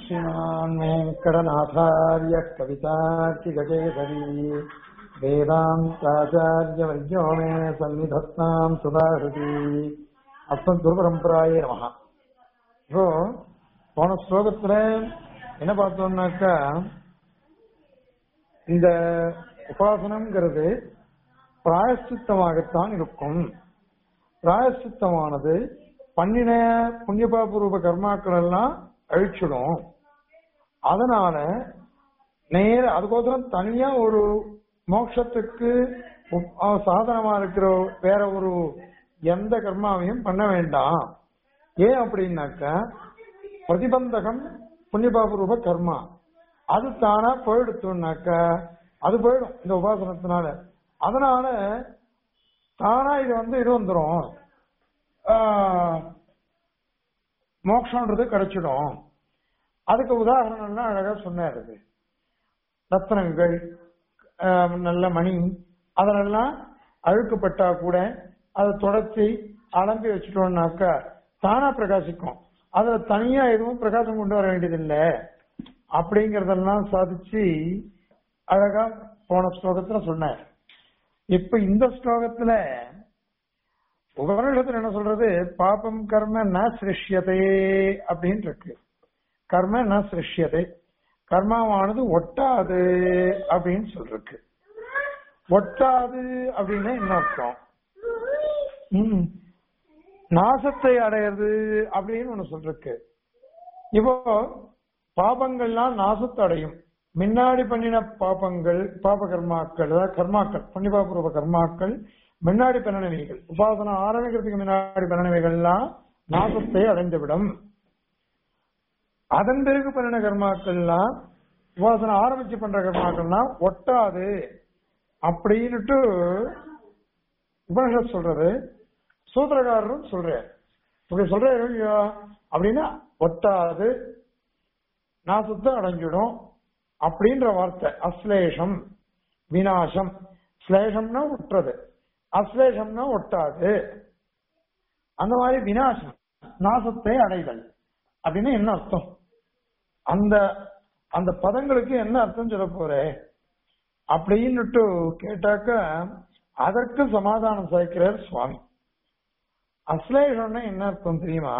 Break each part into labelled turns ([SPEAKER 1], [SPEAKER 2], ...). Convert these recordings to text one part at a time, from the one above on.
[SPEAKER 1] श्रीमान् वेङ्कटनाथार्य कवितार्किगकेसरी वेदान्ताचार्यवर्यो मे सन्निधत्ताम् सुधाहृति அஸ்மத் குருபரம்பராயே நமக இப்போ போன ஸ்லோகத்துல என்ன பார்த்தோம்னாக்கா இந்த உபாசனம்ங்கிறது பிராயசித்தமாகத்தான் இருக்கும் பிராயசித்தமானது பண்ணின புண்ணியபாபூர்வ கர்மாக்கள் எல்லாம் அழிச்சிடும் அதனால நேர அதுக்கோசரம் தனியா ஒரு மோட்சத்துக்கு உப்- அஹ் சாதனமா இருக்கிற வேற ஒரு எந்த கர்மாவையும் பண்ண வேண்டாம் ஏன் அப்படின்னாக்கா பிரதிபந்தகம் புண்ணியபாபூர்வ கர்மா அது தானா போயிடுத்தோம்னாக்கா அது போயிடும் இந்த உபாசனத்தினால அதனால தானா இது வந்து இது வந்துடும் மோட்சம்ன்றது கிடைச்சிடும் அதுக்கு உதாரணம்லாம் அழகா சொன்னார் அது ரத்னங்கள் ஆஹ், நல்ல மணி அதனெல்லாம் அழுக்கப்பட்டா கூட அதை தொடச்சி அலம்பி வச்சுட்டோம்னாக்கா தானா பிரகாசிக்கும் அதுல தனியா எதுவும் பிரகாசம் கொண்டு வர வேண்டியதில்லை அப்படிங்கறதெல்லாம் சாதிச்சு அழகா போன ஸ்லோகத்துல சொன்னார் இப்ப இந்த ஸ்லோகத்துல உபனிஷத்துல என்ன சொல்றது பாபம் கர்ம ந சிருஷ்யதே அப்படின்னு இருக்கு கர்ம ந சிருஷ்யதே கர்மாவானது ஒட்டாது அப்படின்னு சொல்லிருக்கு ஒட்டாது அப்படின்னா என்ன அர்த்தம் ம். நாசத்தை அடையிறது அப்படின்னு ஒண்ணு சொல்லிருக்கு இப்போ பாபங்கள்லாம் நாசத்தை அடையும் முன்னாடி பண்ணின பாபங்கள் பாப கர்மாக்கள் அதாவது கர்மாக்கள் புண்ணியபாபூர்வ கர்மாக்கள் முன்னாடி பண்ணினவைகள் உபாசனை ஆரம்பிக்கிறதுக்கு முன்னாடி பண்ணினவைகள்லாம் நாசத்தை அடைந்துவிடும் அதன் பிறகு பண்ணின கர்மாக்கள்லாம் உபாசனை ஆரம்பிச்சு பண்ற கர்மாக்கள்லாம் ஒட்டாது அப்படின்னுட்டு உபனிஷத் சொல்றது சூத்திரக்காரரும் சொல்றார் இப்படி சொல்றாரு இல்லையா அப்படின்னா ஒட்டாது நாசத்தை அடைஞ்சிடும் அப்படின்ற வார்த்தை அஸ்லேஷம் வினாசம் ஸ்லேஷம்னா ஒட்டுறது அஸ்லேஷம்னா ஒட்டாது அந்த மாதிரி வினாசம் நாசத்தை அடைதல் அப்படின்னு என்ன அர்த்தம் அந்த அந்த பதங்களுக்கு என்ன அர்த்தம் சொல்ல போறே அப்படின்னுட்டு கேட்டாக்க அதற்கு சமாதானம் சாய்க்கிறார் சுவாமி அஸ்லேஷம்னா என்ன அர்த்தம் தெரியுமா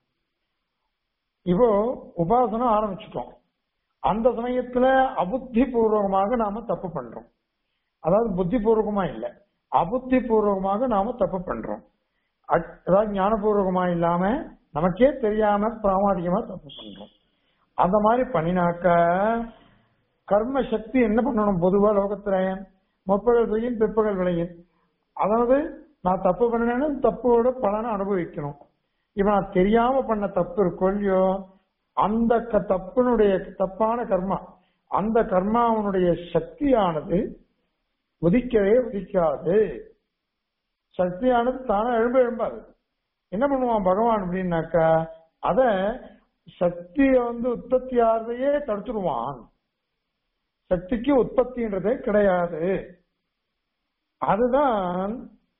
[SPEAKER 1] இப்போ உபாசனம் ஆரம்பிச்சிட்டோம் அந்த சமயத்துல அபுத்தி பூர்வகமாக நாம தப்பு பண்றோம் அதாவது புத்தி பூர்வகமா இல்ல அபுத்தி பூர்வகமாக நாம தப்பு பண்றோம் அட்- அதாவது ஞானபூர்வகமா இல்லாம நமக்கே தெரியாம பிராமாதிகமா தப்பு பண்றோம் அந்த மாதிரி பண்ணினாக்க கர்ம சக்தி என்ன பண்ணணும் பொதுவா லோகத்துல முற்பகல் விளையும் பிற்பகல் விளையும் அதாவது நான் தப்பு பண்ணேன்னு தப்போட பலனை அனுபவிக்கணும் இப்ப நான் தெரியாம பண்ண தப்பு இருக்கோ இல்லையோ அந்த க- தப்பினுடைய தப்பான கர்மா அந்த கர்மாவனுடைய சக்தியானது உதிக்கவே உதிக்காது சக்தியானது தானே எழும்ப எழும்பாது என்ன பண்ணுவான் பகவான் அப்படின்னாக்கா அத சக்திய வந்து உற்பத்தி ஆறதையே தடுத்துடுவான் சக்திக்கு உற்பத்தின்றதே கிடையாது அதுதான்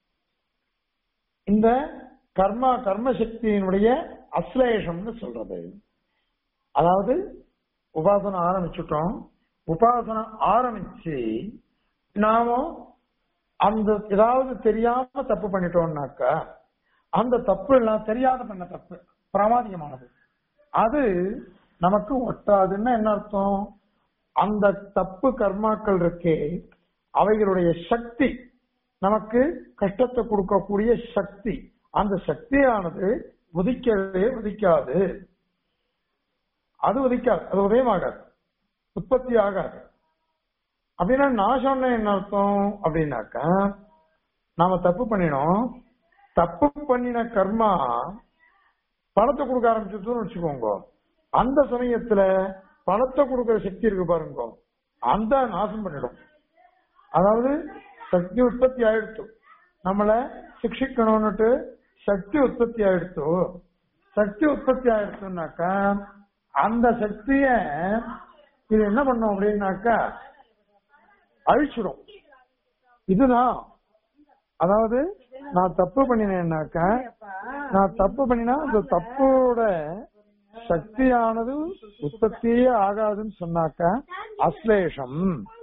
[SPEAKER 1] இந்த கர்மா கர்ம சக்தியினுடைய அஸ்லேஷம்னு சொல்றது அதாவது உபாசனம் ஆரம்பிச்சுட்டோம் உபாசனம் ஆரம்பிச்சு நாம அந்த ஏதாவது தெரியாம தப்பு பண்ணிட்டோம்னாக்கா அந்த தப்பு எல்லாம் தெரியாத பண்ண தப்பு பிரமாதிகமானது அது நமக்கு ஒட்டாதுன்னா என்ன அர்த்தம் அந்த தப்பு கர்மாக்கள் இருக்கே அவைகளுடைய சக்தி நமக்கு கஷ்டத்தை கொடுக்கக்கூடிய சக்தி அந்த சக்தியானது உதிக்கவே உதிக்காது அது உதிக்காது அது உதயமாகாது உற்பத்தி ஆகாது அப்படின்னா நாசம்னா என்ன அர்த்தம் அப்படின்னாக்கா நாம தப்பு பண்ணினோம் தப்பு பண்ணின கர்மா பணத்தை கொடுக்க ஆரம்பிச்சதுன்னு வச்சுக்கோங்க அந்த சமயத்துல பணத்தை கொடுக்கிற சக்தி இருக்கு பாருங்க அந்த நாசம் பண்ணிடும் அதாவது சக்தி உற்பத்தி ஆயிடுத்து நம்மள சிக்ஷிக்கணும்னுட்டு சக்தி உற்பத்தி ஆயிடுத்து சக்தி உற்பத்தி ஆயிடுச்சுனாக்கா அந்த சக்திய இது என்ன பண்ணும் அப்படின்னாக்கா அழிச்சிடும் இதுதான் அதாவது நான் தப்பு பண்ணினேன்னாக்கா நான் தப்பு பண்ணினா அந்த தப்போட சக்தியானது உற்பத்தியே ஆகாதுன்னு சொன்னாக்கா அஸ்லேஷம்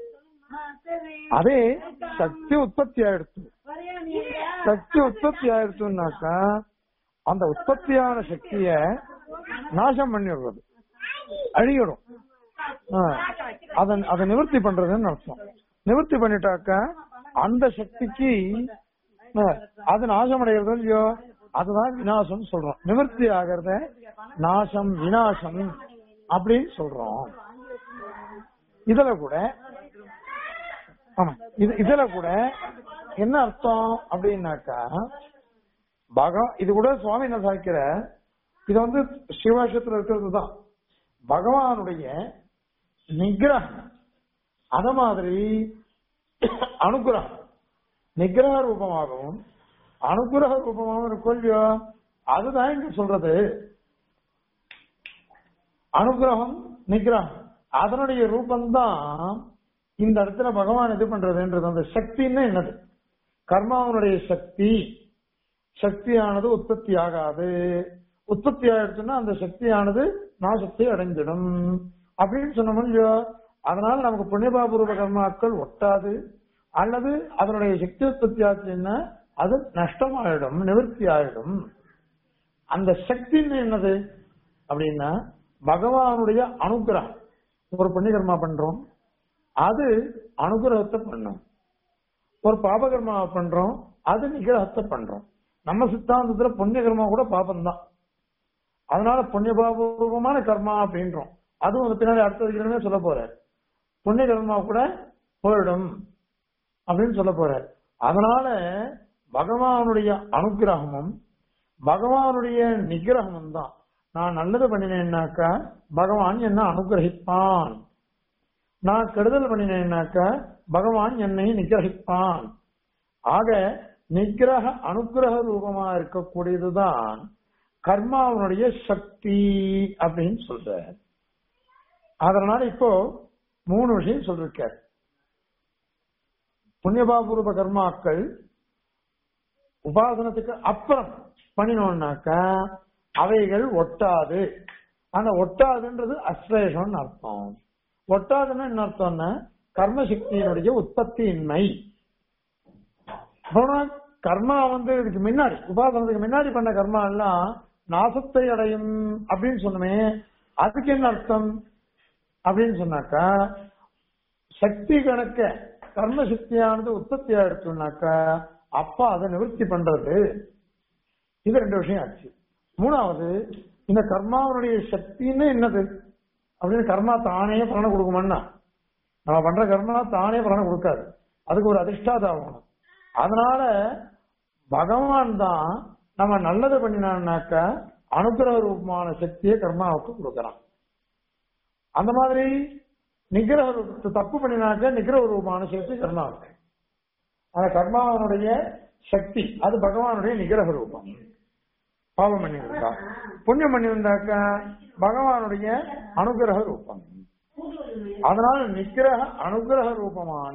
[SPEAKER 1] அதே சக்தி உற்பத்தி ஆயிடுச்சு சக்தி உற்பத்தி ஆயிடுச்சுன்னாக்கா அந்த உற்பத்தியான சக்திய நாசம் பண்ணி விடுறது அழியிடும் ஆ, அத அதை நிவர்த்தி பண்றதுன்னு அர்த்தம் நிவர்த்தி பண்ணிட்டாக்கா அந்த சக்திக்கு ஆ, அது நாசம் அடைகிறது இல்லையோ அதுதான் விநாசம் சொல்றோம் நிவர்த்தி ஆகிறத நாசம் விநாசம் அப்படின்னு சொல்றோம் இதுல கூட ஆமா இது இதுல கூட என்ன அர்த்தம் அப்படின்னாக்கா பகவான் இது கூட சுவாமி என்ன சாய்க்கிற இது வந்து சிவாஷத்துல இருக்கிறது தான் பகவானுடைய நிகிரகம் அத மாதிரி அனுகிரகம் நிகிரக ரூபமாகவும் அனுகிரக ரூபமாகவும் இருக்கும் இல்லையோ அதுதான் இங்க சொல்றது அனுகிரகம் நிகிரகம் அதனுடைய ரூபம்தான் இந்த இடத்துல பகவான் இது பண்றதுன்றது அந்த சக்தின்னு என்னது கர்மாவனுடைய சக்தி சக்தியானது உற்பத்தி ஆகாது உற்பத்தி ஆயிடுச்சுன்னா அந்த சக்தியானது நாசத்தை அடைஞ்சிடும் அப்படின்னு சொன்னோம் இல்லையோ அதனால நமக்கு புண்ணியபாபூர்வ கர்மாக்கள் ஒட்டாது அல்லது அதனுடைய சக்தி உற்பத்தி ஆச்சுன்னா அது நஷ்டமாயிடும் நிவர்த்தி ஆயிடும் அந்த சக்தின்னு என்னது அப்படின்னா பகவானுடைய அனுகிரகம் ஒரு புண்ணியகர்மா பண்றோம் அது அனுகிரகத்தை பண்ணும் ஒரு பாபகர்மாவை பண்றோம் அது நிகிரகத்தை பண்றோம் நம்ம சித்தாந்தத்துல புண்ணியகர்மா கூட பாபம் தான் அதனால புண்ணியபாபூர்வமான கர்மா அப்படின்றோம் அதுவும் அது பின்னாடி அடுத்த அதிகாரமே சொல்ல போறார் புண்ணிய கர்மா கூட போயிடும் அப்படின்னு சொல்ல போறார் அதனால பகவானுடைய அனுகிரகமும் பகவானுடைய நிகிரகமும் தான் நான் நல்லது பண்ணினேன்னாக்கா பகவான் என்ன அனுகிரகிப்பான் நான் கெடுதல் பண்ணினேன்னாக்கா பகவான் என்னை நிகிரகிப்பான் ஆக நிகிரக அனுகிரக ரூபமா இருக்கக்கூடியதுதான் கர்மாவனுடைய சக்தி அப்படின்னு சொல்ற அதனால இப்போ மூணு விஷயம் சொல்லிருக்கார் புண்ணியபாபூர்வ கர்மாக்கள் உபாசனத்துக்கு அப்புறம் பண்ணினோம்னாக்கா அவைகள் ஒட்டாது ஆனா ஒட்டாதுன்றது அஸ்லேஷம்னு அர்த்தம் ஒட்டாதுன்னா என்ன அர்த்தம்னா கர்மசக்தியினுடைய உற்பத்தியின்மை போனா கர்மா வந்து இதுக்கு முன்னாடி உபாசனத்துக்கு முன்னாடி பண்ண கர்மா எல்லாம் நாசத்தை அடையும் அப்படின்னு சொன்னமே அதுக்கு என்ன அர்த்தம் அப்படின்னு சொன்னாக்கா சக்தி கணக்க கர்ம சக்தியானது உற்பத்தி ஆயிடுச்சுனாக்கா அப்பா அதை நிவர்த்தி பண்றது இது ரெண்டு விஷயம் ஆச்சு மூணாவது இந்த கர்மாவனுடைய சக்தின்னு என்னது அப்படின்னு கர்மா தானே பலனை கொடுக்குமான்னா நம்ம பண்ற கர்மா தானே பலனை கொடுக்காது அதுக்கு ஒரு அதிர்ஷ்டாதாகணும் அதனால பகவான் தான் நம்ம நல்லது பண்ணினான்னாக்கா அனுகிரக ரூபமான சக்தியை கர்மாவுக்கு கொடுக்கறான் அந்த மாதிரி நிகிரக ரூப- தப்பு பண்ணினாக்க நிகிரக ரூபமான சக்தி கர்மாவுக்கு அந்த கர்மாவனுடைய சக்தி அது பகவானுடைய நிகிரக ரூபம் பாவம் பண்ணி இருந்தா புண்ணியம் பண்ணி இருந்தாக்கா பகவானுடைய அனுகிரக ரூபம் அதனால நிகிரக அனுகிரக ரூபமான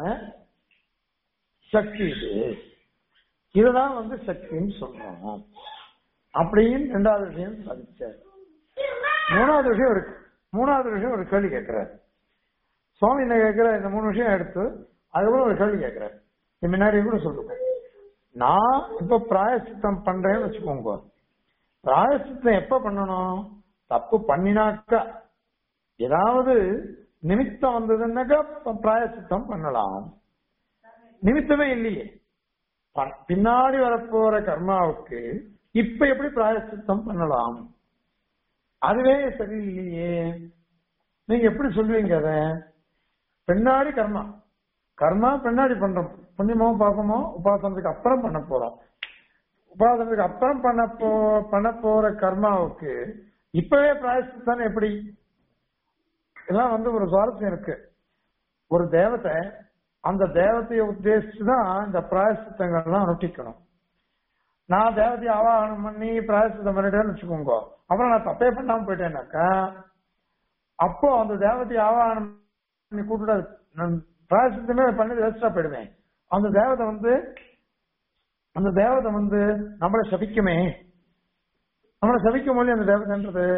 [SPEAKER 1] சக்தி இது இதுதான் வந்து சக்தின்னு சொல்றோம் அப்படின்னு ரெண்டாவது விஷயம் சாதிச்சார் மூணாவது விஷயம் இருக்கு மூணாவது விஷயம் ஒரு கேள்வி கேட்கிறார் சுவாமி என்ன கேட்கிற இந்த மூணு விஷயம் எடுத்து அதுக்கப்புறம் ஒரு கேள்வி கேட்கிறார் இது முன்னாடி கூட சொல்லுங்க நான் இப்ப பிராயசித்தம் பண்றேன்னு வச்சுக்கோங்க பிராயசித்தம் எப்ப பண்ணணும் தப்பு பண்ணினாக்கா ஏதாவது நிமித்தம் வந்ததுன்னாக்கா ப- பிராயசித்தம் பண்ணலாம் நிமித்தமே இல்லையே ப- பின்னாடி வரப்போற கர்மாவுக்கு இப்ப எப்படி பிராயசித்தம் பண்ணலாம் அதுவே சரியில்லையே நீங்க எப்படி சொல்லுவீங்க அத பின்னாடி கர்மா கர்மா பின்னாடி பண்றோம் புண்ணியமோ பாப்பமோ உபாசனத்துக்கு அப்புறம் பண்ண போறோம் உபாசனத்துக்கு அப்புறம் பண்ண போ பண்ண போற கர்மாவுக்கு இப்பவே பிராயசித்தம் எப்படி இதெல்லாம் வந்து ஒரு சுவாரஸ்யம் இருக்கு ஒரு தேவதை அந்த தேவதையை உத்தேசிச்சு தான் இந்த பிராயசித்தங்கள்லாம் அனுஷ்டிக்கணும் நான் தேவதையை ஆவாகனம் பண்ணி பிராயசித்தம் பண்ணிட்டேன்னு வச்சுக்கோங்க அப்புறம் நான் தப்பே பண்ணாம போயிட்டேன்னாக்கா அப்போ அந்த தேவதையை ஆவாகனம் பண்ணி கூப்பிட நான் பிராயசித்தமே பண்ணி வேஸ்டா போயிடுவேன் அந்த தேவதை வந்து அந்த தேவதை வந்து நம்மளை சபிக்குமே நம்மளை சபிக்கும் போது அந்த தேவதைன்றது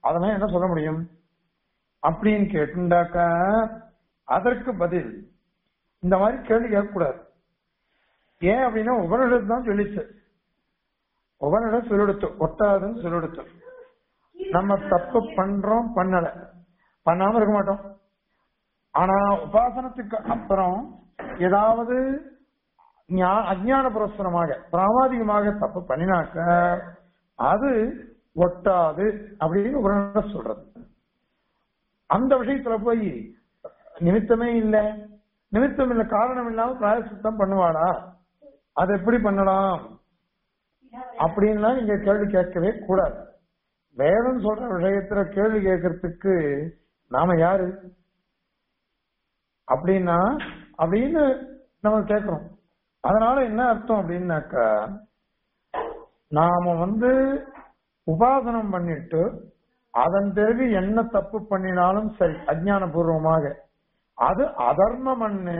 [SPEAKER 1] அதெல்லாம் என்ன சொல்ல முடியும் அப்படின்னு கேட்டுண்டாக்கா அதற்கு பதில் இந்த மாதிரி கேள்வி கேட்கக்கூடாது ஏன் அப்படின்னா உபனிடம் தான் சொல்லிச்சு உபனிடம் சொல்லிடுத்து ஒட்டாதுன்னு சொல்லிடுத்து நம்ம தப்பு பண்றோம் பண்ணல பண்ணாம இருக்க மாட்டோம் ஆனா உபாசனத்துக்கு அப்புறம் ஏதாவது ஞா- அஞ்ஞான புரஸ்தரமாக பிராமாதிகமாக தப்பு பண்ணினாக்க அது ஒட்டாது அப்படின்னு உபனிடம் சொல்றது அந்த விஷயத்துல போய் நிமித்தமே இல்ல நிமித்தம் இல்ல காரணம் இல்லாம பிராயசித்தம் பண்ணுவாளா அது எப்படி பண்ணலாம் அப்படின்லாம் நீங்க கேள்வி கேட்கவே கூடாது வேதம் சொல்ற விஷயத்துல கேள்வி கேட்கறதுக்கு நாம யாரு அப்படின்னா அப்படின்னு நம்ம கேட்கிறோம் அதனால என்ன அர்த்தம் அப்படின்னாக்கா நாம வந்து உபாசனம் பண்ணிட்டு அதன் பிறகு என்ன தப்பு பண்ணினாலும் சரி அஜ்ஞான பூர்வமாக அது அதர்ம மண்ணு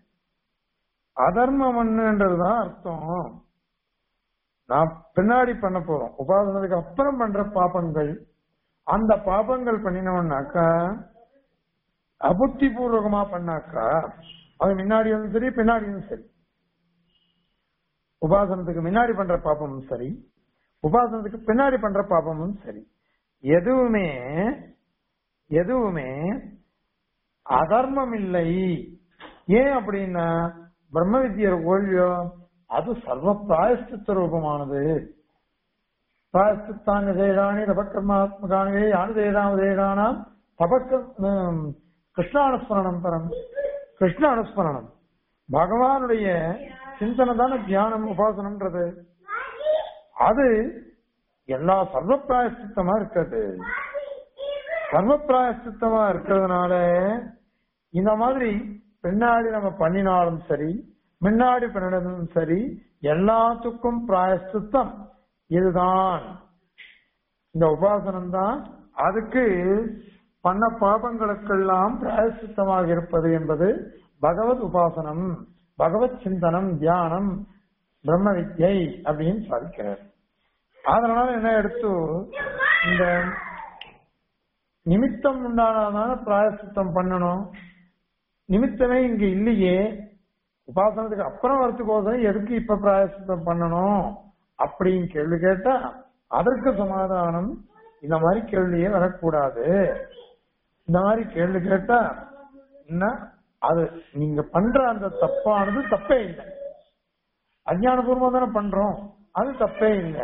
[SPEAKER 1] அதர்ம மண்ணுன்றதுதான் அர்த்தம் நான் பின்னாடி பண்ண போறோம் உபாசனத்துக்கு அப்புறம் பண்ற பாபங்கள் அந்த பாபங்கள் பண்ணினோம்னாக்கா அபுத்தி பூர்வகமா பண்ணாக்கா அது முன்னாடியும் சரி பின்னாடியும் சரி உபாசனத்துக்கு முன்னாடி பண்ற பாபமும் சரி உபாசனத்துக்கு பின்னாடி பண்ற பாபமும் சரி எதுவுமே எதுவுமே அதர்மம் இல்லை ஏன் அப்படின்னா பிரம்ம வித்யர் ஓல்வியோ அது சர்வ பிராயஷ்டித்த ரூபமானது பிராயஷ்டித்தாங்க ஜெயராணி தபக்கர்மாத்மகானவே யானு ஜெயராம ஜெயரானாம் தபக்க கிருஷ்ணானுஸ்மரணம் பரம் கிருஷ்ண அனுஸ்மரணம் பகவானுடைய சிந்தனை தானே தியானம் உபாசனம்ன்றது அது எல்லா சர்வ பிராயஷ்டித்தமா இருக்கிறது சர்வ பிராயஷ்டித்தமா இருக்கிறதுனால இந்த மாதிரி பின்னாடி நம்ம பண்ணினாலும் சரி முன்னாடி பண்ணினதும் சரி எல்லாத்துக்கும் பிராயஷ்டித்தம் இதுதான் இந்த உபாசனம் தான் அதுக்கு பண்ண பாபங்களுக்கெல்லாம் பிராயசித்தமாக இருப்பது என்பது பகவத் உபாசனம் பகவத் சிந்தனம் தியானம் பிரம்ம வித்யை அப்படின்னு சாதிக்கிறார் அதனால என்ன எடுத்து இந்த நிமித்தம் உண்டானதான பிராயசித்தம் பண்ணணும் நிமித்தமே இங்க இல்லையே உபாசனத்துக்கு அப்புறம் வரத்துக்கோசரம் எதுக்கு இப்ப பிராயசித்தம் பண்ணணும் அப்படின்னு கேள்வி கேட்டா அதற்கு சமாதானம் இந்த மாதிரி கேள்வியே வரக்கூடாது இந்த மாதிரி கேள்வி கேட்டா என்ன அது நீங்க பண்ற அந்த தப்பானது தப்பே இல்லை அஞ்ஞானபூர்வமா தானே பண்றோம் அது தப்பே இல்லை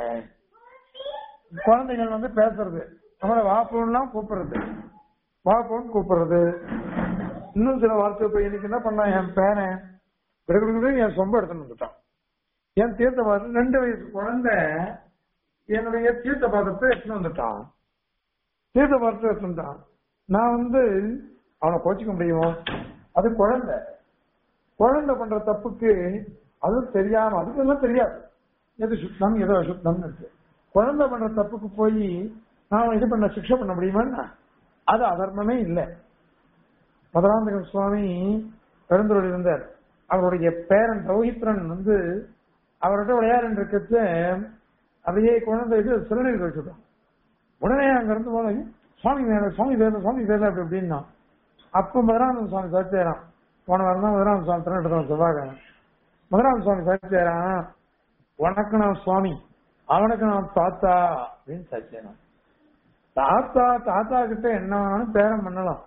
[SPEAKER 1] குழந்தைகள் வந்து பேசுறது நம்மள வாப்போன்லாம் கூப்பிடுறது வாப்போன்னு கூப்பிடுறது இன்னும் சில வார்த்தை இப்ப இன்னைக்கு என்ன பண்ணான் என் பேரன் விடுவிடு என் சொம்ப எடுத்துன்னு வந்துட்டான் என் தீர்த்த பாத்திரம் ரெண்டு வயசு குழந்தை என்னுடைய தீர்த்த பாத்திரத்தை எடுத்துன்னு வந்துட்டான் தீர்த்த பாத்திரத்தை எடுத்துட்டான் நான் வந்து அவனை கோச்சிக்க முடியுமோ அது குழந்தை குழந்தை பண்ற தப்புக்கு அது தெரியாம அதுக்கு எல்லாம் தெரியாது எது சுத்தம் எதோ அசுத்தம் இருக்கு குழந்தை பண்ற தப்புக்கு போய் நான் இது பண்ண சிக்ஷை பண்ண முடியுமா அது அதர்மமே இல்லை மதுராந்தகம் சுவாமி பெருந்தூரில் இருந்தார் அவருடைய பேரன் ரௌஹித்ரன் வந்து அவர்கிட்ட விளையாடு இருக்கிறது அப்படியே குழந்தை இது சிறுநீர் கழிச்சுட்டோம் உடனே அங்க இருந்து போனது சுவாமி வேலை சுவாமி வேலை சுவாமி வேலை அப்படி அப்படின்னா அப்ப மதுரானந்த சுவாமி சாட்சியாராம் போன வாரம் தான் மதுரானந்த சுவாமி திருநெடுத்தோம் செவ்வாய்க்கிழமை மதுரானந்த சுவாமி சாட்சியாராம் உனக்கு நான் சுவாமி அவனுக்கு நான் தாத்தா அப்படின்னு சாட்சியாராம் தாத்தா தாத்தா கிட்ட என்ன வேணாலும் பேரம் பண்ணலாம்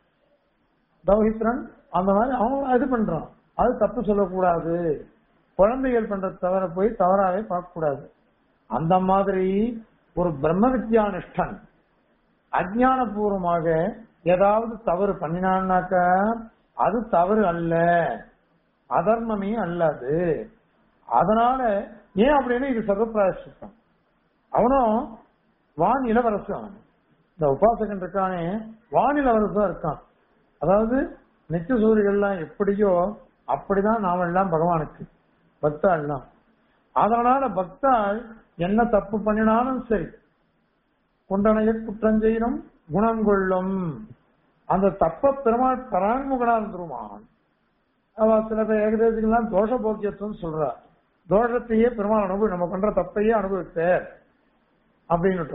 [SPEAKER 1] தௌஹித்ரன் அந்த மாதிரி அவன் இது பண்றான் அது தப்பு சொல்லக்கூடாது குழந்தைகள் பண்ற தவற போய் தவறாவே பார்க்க கூடாது அந்த மாதிரி ஒரு பிரம்ம வித்யானிஷ்டன் அஜான பூர்வமாக ஏதாவது தவறு பண்ணினான்னாக்க அது தவறு அல்ல அதர்மமே அல்ல அது அதனால ஏன் அப்படின்னு இது சர்வப்பிராயசித்தம் அவனும் வான் இளவரசன் இந்த உபாசகன் இருக்கானே வான் இளவரசன் இருக்கான் அதாவது நித்திய சூரியெல்லாம் எப்படியோ அப்படிதான் நாம எல்லாம் பகவானுக்கு பக்தாள் எல்லாம் அதனால பக்தாள் என்ன தப்பு பண்ணினாலும் சரி குண்டனைய குற்றம் செய்யணும் குணம் கொள்ளும் அந்த தப்ப பெருமாள் பரான்முகனா இருந்துருவான் அவ சில பேர் ஏகதேசங்கள்லாம் தோஷ போக்கியத்துவம் சொல்றா தோஷத்தையே பெருமாள் அனுபவி நம்ம பண்ற தப்பையே அனுபவித்தார் அப்படின்னுட்டோம்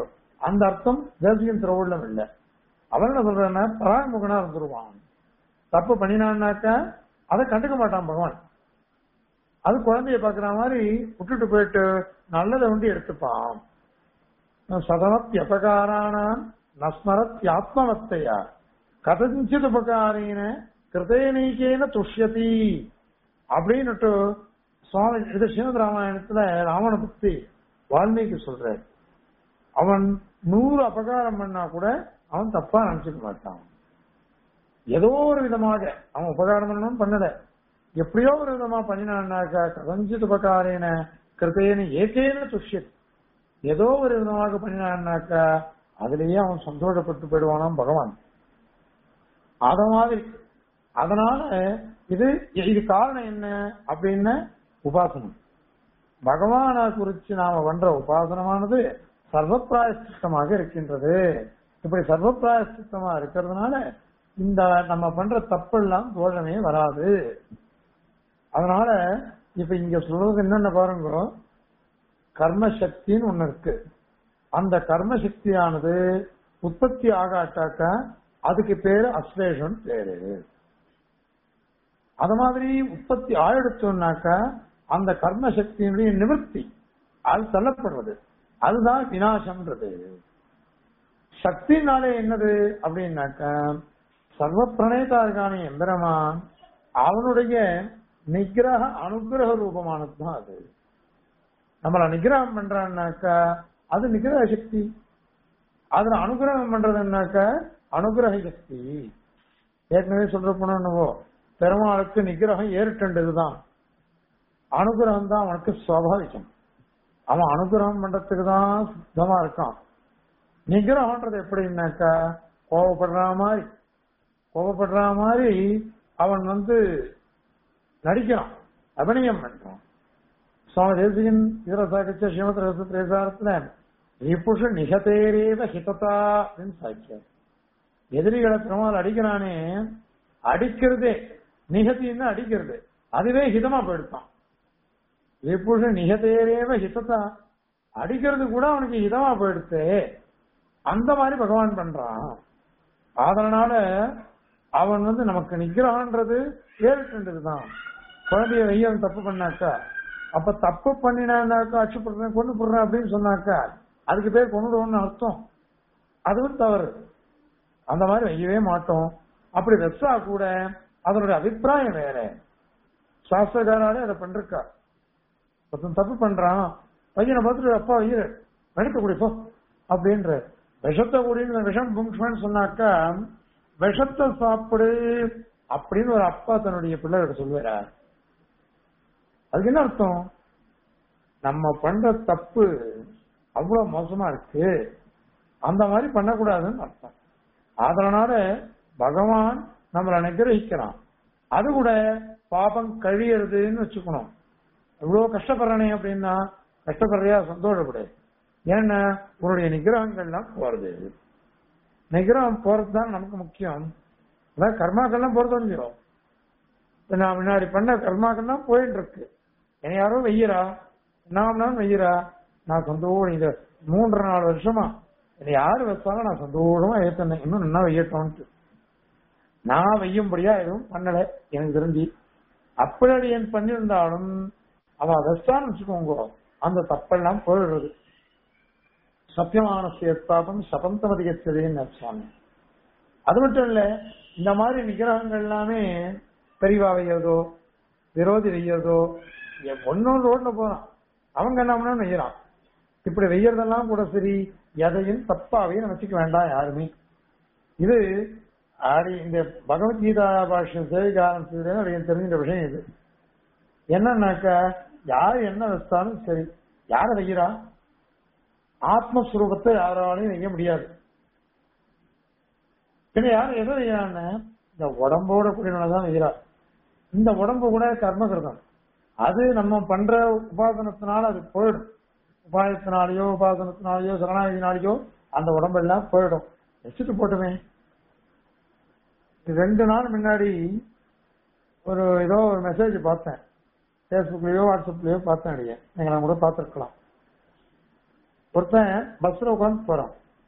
[SPEAKER 1] அந்த அர்த்தம் தேசியம் திருவுள்ளம் இல்லை அவன் என்ன சொல்றான்னா பராமுகனா இருந்துருவான் தப்பு பண்ணினான்னாக்கா அதை கண்டுக்க மாட்டான் பகவான் அது குழந்தைய பாக்குற மாதிரி விட்டுட்டு போயிட்டு நல்லதை வந்து எடுத்துப்பான் சதமத்தியபகாரானாம் நஸ்மரத்யாத்மவத்தையா கதஞ்சித் உபகாரேன கிருதேனீகேன துஷ்யதி அப்படின்னுட்டு சுவாமி இது ஸ்ரீமத் ராமாயணத்துல ராவண பக்தி வால்மீகி சொல்றார் அவன் நூறு அபகாரம் பண்ணா கூட அவன் தப்பா நினைச்சுக்க மாட்டான் ஏதோ ஒரு விதமாக அவன் உபகாரம் பண்ணணும் பண்ணல எப்படியோ ஒரு விதமா பண்ணினான்னாக்கா கதஞ்சித் உபகாரேன கிருத்தேன ஏகேன துஷ்யத் ஏதோ ஒரு விதமாக பண்ணினான்னாக்கா அதுலயே அவன் சந்தோஷப்பட்டு போயிடுவானாம் பகவான் அத மாதிரி அதனால இது இது காரணம் என்ன அப்படின்னு உபாசனம் பகவானை குறிச்சு நாம பண்ற உபாசனமானது சர்வப்பிராயஷ்டித்தமாக இருக்கின்றது இப்படி சர்வப்பிராயஷ்டித்தமா இருக்கிறதுனால இந்த நம்ம பண்ற தப்பெல்லாம் தோழமே வராது அதனால இப்ப இங்க சொல்றது என்னென்ன பாருங்க கர்ம சக்தின்னு ஒண்ணு இருக்கு அந்த கர்ம சக்தியானது உற்பத்தி ஆகாட்டாக்க அதுக்கு பேரு அஸ்லேஷன் பேரு அது மாதிரி உற்பத்தி ஆயிடுச்சோம்னாக்கா அந்த கர்ம சக்தியினுடைய நிவர்த்தி அது தள்ளப்படுவது அதுதான் வினாசம்ன்றது சக்தினாலே என்னது அப்படின்னாக்கா சர்வ பிரணேதா இருக்கான எம்பெருமான் அவனுடைய நிகிரக அனுகிரக ரூபமானது தான் அது நம்மள நிகிரகம் பண்றான்னாக்கா அது நிகிரக சக்தி அதுல அனுகிரகம் பண்றதுன்னாக்கா அனுகிரக சக்தி ஏற்கனவே சொல்ற போனோ பெருமாளுக்கு நிகிரகம் ஏறிட்டதுதான் அனுகிரகம் தான் அவனுக்கு சுவாபாவிகம் அவன் அனுகிரகம் பண்றதுக்கு தான் சுத்தமா இருக்கான் நிகிரகம்ன்றது எப்படின்னாக்கா கோவப்படுற மாதிரி கோவப்படுற மாதிரி அவன் வந்து நடிக்கிறான் அபிநயம் பண்றான் சுவாமி தேசிகன் இதர சாகித்ய ஸ்ரீமத் ரசத்திரேசாரத்துல ரிபுஷ நிகதேரேவ ஹிததா அப்படின்னு சாய்ச்சார் எதிரிகளை பெருமாள் அடிக்கிறானே அடிக்கிறதே நிகத்தின்னு அடிக்கிறது அதுவே ஹிதமா போயிடுத்தான் ரிபுஷ நிகதேரேவ ஹிததா அடிக்கிறது கூட அவனுக்கு ஹிதமா போயிடுத்து அந்த மாதிரி பகவான் பண்றான் அதனால அவன் வந்து நமக்கு நிக்கிறான்றது ஏறிட்டுதான் குழந்தைய வெய்யன் தப்பு பண்ணாக்கா அப்ப தப்பு பண்ணினாக்கா அச்சு போடுறேன் கொண்டு போடுறேன் அப்படின்னு சொன்னாக்கா அதுக்கு பேர் கொண்டுடுவோம்னு அர்த்தம் அதுவும் தவறு அந்த மாதிரி வையவே மாட்டோம் அப்படி வெச்சா கூட அதனுடைய அபிப்பிராயம் வேற சாஸ்திரக்காராலே அதை பண்றா ஒருத்தன் தப்பு பண்றான் பையனை பார்த்துட்டு அப்பா ஐயர் வெளுக்க குடிப்போ அப்படின்ற விஷத்தை குடின்னு விஷம் புங்ஷ்மன்னு சொன்னாக்கா விஷத்தை சாப்பிடு அப்படின்னு ஒரு அப்பா தன்னுடைய பிள்ளைகிட்ட சொல்லுவாரா அதுக்கு என்ன அர்த்தம் நம்ம பண்ற தப்பு அவ்வளவு மோசமா இருக்கு அந்த மாதிரி பண்ணக்கூடாதுன்னு அர்த்தம் அதனால பகவான் நம்மளை நிகிரகிக்கிறான் அது கூட பாபம் கழியறதுன்னு வச்சுக்கணும் இவ்வளவு கஷ்டப்படுறானே அப்படின்னா கஷ்டப்படுறியா சந்தோஷப்படு ஏன்னா உன்னுடைய நிகிரகங்கள்லாம் போறது நிகிரகம் போறது தான் நமக்கு முக்கியம் அதான் கர்மாக்கள்லாம் போறது வந்துடும் இப்ப நான் முன்னாடி பண்ண கர்மாக்கள்லாம் போயிட்டு இருக்கு என்னை யாரோ வெய்யரா நான் வெய்யரா நான் சந்தோஷம் இது மூன்றரை நாலு வருஷமா என்னை யாரு வச்சாலும் நான் சந்தோஷமா ஏத்தனேன் இன்னும் நல்லா வெய்யட்டோன்ட்டு நான் வெய்யும்படியா எதுவும் பண்ணல எனக்கு தெரிஞ்சு அப்படி என் பண்ணியிருந்தாலும் அவ வெஸ்டான்னு வச்சுக்கோங்க அந்த தப்பெல்லாம் போயிடுறது சத்தியமான சேத்தாபம் சபந்தமதிகச்சதேன்னு சுவாமி அது மட்டும் இல்ல இந்த மாதிரி நிகிரகங்கள் எல்லாமே பெரியவா வையறதோ விரோதி வெய்யறதோ ஒன்னொன்று ரோட்ல போறான் அவங்க என்ன பண்ணா வெய்யறான் இப்படி வெய்யறதெல்லாம் கூட சரி எதையும் தப்பாவே நினைச்சுக்க வேண்டாம் யாருமே இது ஆடி இந்த பகவத்கீதா பாஷ்யம் சேவிக்க ஆரம்பிச்சதுல எனக்கு தெரிஞ்ச விஷயம் இது என்னன்னாக்கா யார் என்ன வச்சாலும் சரி யார வைக்கிறா ஆத்மஸ்வரூபத்தை யாராலையும் வைக்க முடியாது பின்ன யாரும் எதை வைக்கிறான்னு இந்த உடம்போட கூடியவனதான் வைக்கிறா இந்த உடம்பு கூட கர்மகிருதம் அது நம்ம பண்ற உபாசனத்தினால அது போயிடும் உபாயத்தினாலேயோ உபாசனத்தினாலேயோ சரணாகினாலேயோ அந்த உடம்பெல்லாம் போயிடும் வச்சுட்டு போட்டுமே ரெண்டு நாள் முன்னாடி ஒரு ஏதோ ஒரு மெசேஜ் பார்த்தேன் ஃபேஸ்புக்லயோ வாட்ஸ்அப்லயோ பார்த்தேன் அடியே நீங்க நான் கூட பார்த்துருக்கலாம் ஒருத்தன் பஸ்ல உட்காந்து போறான்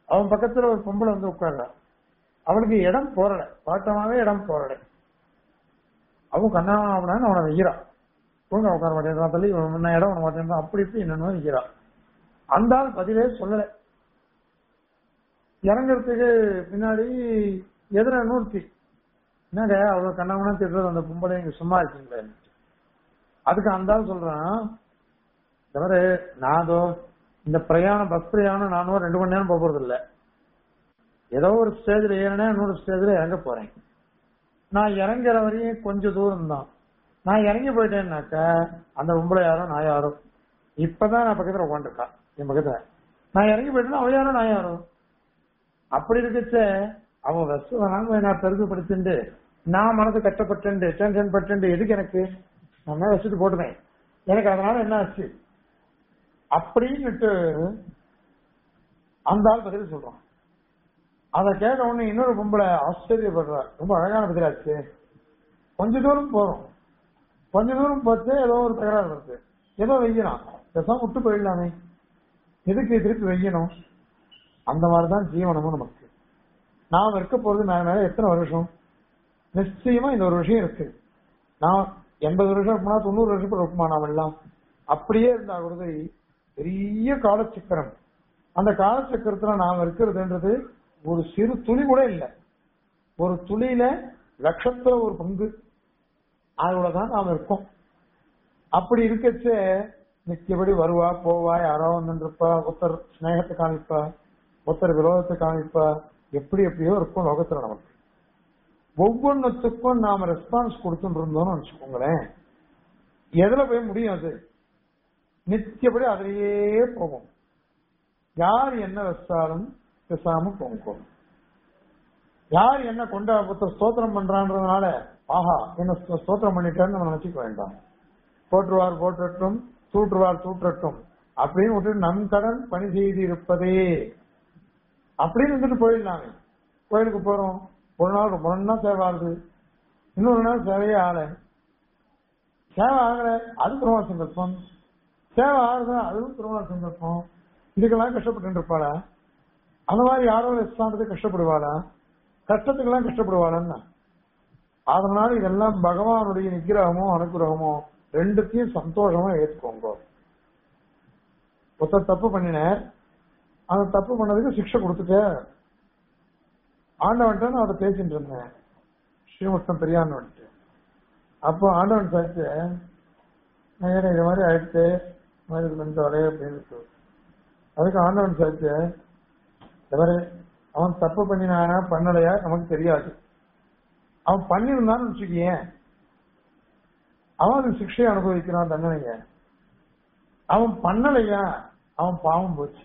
[SPEAKER 1] அவன் பக்கத்துல ஒரு பொம்பளை வந்து உட்கார்றா அவளுக்கு இடம் போறல பாட்டமாவே இடம் போறல அவன் கண்ணா அவனான்னு அவனை வைக்கிறான் தூங்க உட்கார மாட்டேன் தள்ளி இவன் முன்ன இடம் உன மாட்டேன் அப்படி இப்படி என்னன்னு வைக்கிறான் அந்த ஆள் பதிலே சொல்லல இறங்குறதுக்கு பின்னாடி எதிர நூற்றி என்னங்க அவ்வளவு கண்ணாமனா திட்டுறது அந்த பொம்பளை இங்க சும்மா இருக்கீங்களே அதுக்கு அந்த ஆள் சொல்றான் தவிர நாதோ இந்த பிரயாணம் பஸ் பிரயாணம் நானும் ரெண்டு மணி நேரம் போக போறது இல்ல ஏதோ ஒரு ஸ்டேஜ்ல ஏறினா இன்னொரு ஸ்டேஜ்ல இறங்க போறேன் நான் இறங்குற வரையும் கொஞ்சம் தூரம் தான் நான் இறங்கி போயிட்டேன்னாக்க அந்த பொம்பளை யாரோ நான் யாரோ இப்பதான் நான் பக்கத்துல உட்காந்துருக்கா என் பக்கத்துல நான் இறங்கி போயிட்டேன்னா அவ யாரோ நான் யாரோ அப்படி இருக்கச்ச அவன் வசுவனாங்க நான் பெருமைப்படுத்திண்டு நான் மனது கஷ்டப்பட்டு டென்ஷன் பட்டு எதுக்கு எனக்கு நான் வச்சுட்டு போட்டுவேன் எனக்கு அதனால என்ன ஆச்சு அப்படின்னுட்டு அந்த ஆள் பதில் சொல்றான் அதை கேட்ட உடனே இன்னொரு பொம்பளை ஆச்சரியப்படுறா ரொம்ப அழகான பதிலாச்சு கொஞ்ச தூரம் போறோம் கொஞ்ச தூரம் போச்சு ஏதோ ஒரு தகராறு வருது ஏதோ வெய்யணும் பேசாம விட்டு போயிடலாமே எதுக்கு திருப்பி வெய்யணும் அந்த மாதிரிதான் ஜீவனமும் நமக்கு நாம் இருக்க போறது மேல மேல எத்தனை வருஷம் நிச்சயமா இந்த ஒரு விஷயம் இருக்கு நான் எண்பது வருஷம் இருக்குமா தொண்ணூறு வருஷம் இருக்குமா நாம் எல்லாம் அப்படியே இருந்தா கூட சரி, பெரிய காலச்சக்கரம் அந்த காலச்சக்கரத்துல நாம் இருக்கிறதுன்றது ஒரு சிறு துளி கூட இல்லை ஒரு துளியில லட்சத்துல ஒரு பங்கு அவ்வளவுதான் நாம் இருக்கோம் அப்படி இருக்கச்ச நித்தியபடி வருவா போவா யாரோ வந்துருப்பா ஒருத்தர் ஸ்நேகத்தை காமிப்பா ஒருத்தர் விரோதத்தை காமிப்பா எப்படி எப்படியோ இருக்கும் லோகத்துல நமக்கு ஒவ்வொன்றுத்துக்கும் நாம ரெஸ்பான்ஸ் கொடுத்துட்டு இருந்தோம்னு வச்சுக்கோங்களேன் எதுல போய் முடியும் அது நித்தியபடி அதிலேயே போகும் யார் என்ன வச்சாலும் பேசாம போகும் யார் என்ன கொண்டா புத்த ஸ்தோத்திரம் பண்றான்றதுனால ஆஹா என்ன ஸ்தோ- ஸ்தோத்திரம் பண்ணிட்டான்னு நம்ம நினைச்சுக்க வேண்டாம் போற்றுவார் போற்றட்டும் தூற்றுவார் தூற்றட்டும் அப்படின்னு விட்டு நம் கடன் பணி செய்து இருப்பதே அப்படின்னு இருந்துட்டு போயிடலாமே கோயிலுக்கு போறோம் ஒரு நாள் ரொம்ப நாள் சேவை ஆகுது இன்னொரு நாள் சேவையே ஆகல சேவை ஆகல அது திருமண சங்கல்பம் சேவை ஆகுது அதுவும் திருமண சங்கல்பம் இதுக்கெல்லாம் கஷ்டப்பட்டு இருப்பாளா அந்த மாதிரி யாரோ ரெஸ்டாரண்ட்டுக்கு கஷ்டப்படுவாளா கஷ்டத்துக்கெல்லாம் கஷ்டப்படுவாளான்னா அதனால இதெல்லாம் பகவானுடைய நிகிரகமோ அனுகிரகமோ ரெண்டுத்தையும் சந்தோஷமா ஏத்துக்கோங்க ஒருத்தர் தப்பு பண்ணினார் அந்த தப்பு பண்ணதுக்கு சிக்ஷை கொடுத்துட்டு ஆண்டவன்ட்ட நான் அதை பேசிட்டு இருந்தேன் ஸ்ரீமுஷ்ணம் பெரியாண்டவன்ட்டு அப்போ ஆண்டவன் சாச்சு நான் இது மாதிரி ஆயிடுச்சு இந்த மாதிரி இது கொஞ்சம் வரைய அப்படின்னு சொல்லி. அதுக்கு ஆண்டவன் சாச்சு எவரு அவன் தப்பு பண்ணினானா பண்ணலையா நமக்கு தெரியாது அவன் பண்ணியிருந்தான்னு வச்சுக்கியேன் அவன் அது சிக்ஷையை அனுபவிக்கிறான் தண்டனைங்க அவன் பண்ணலையா அவன் பாவம் போச்சு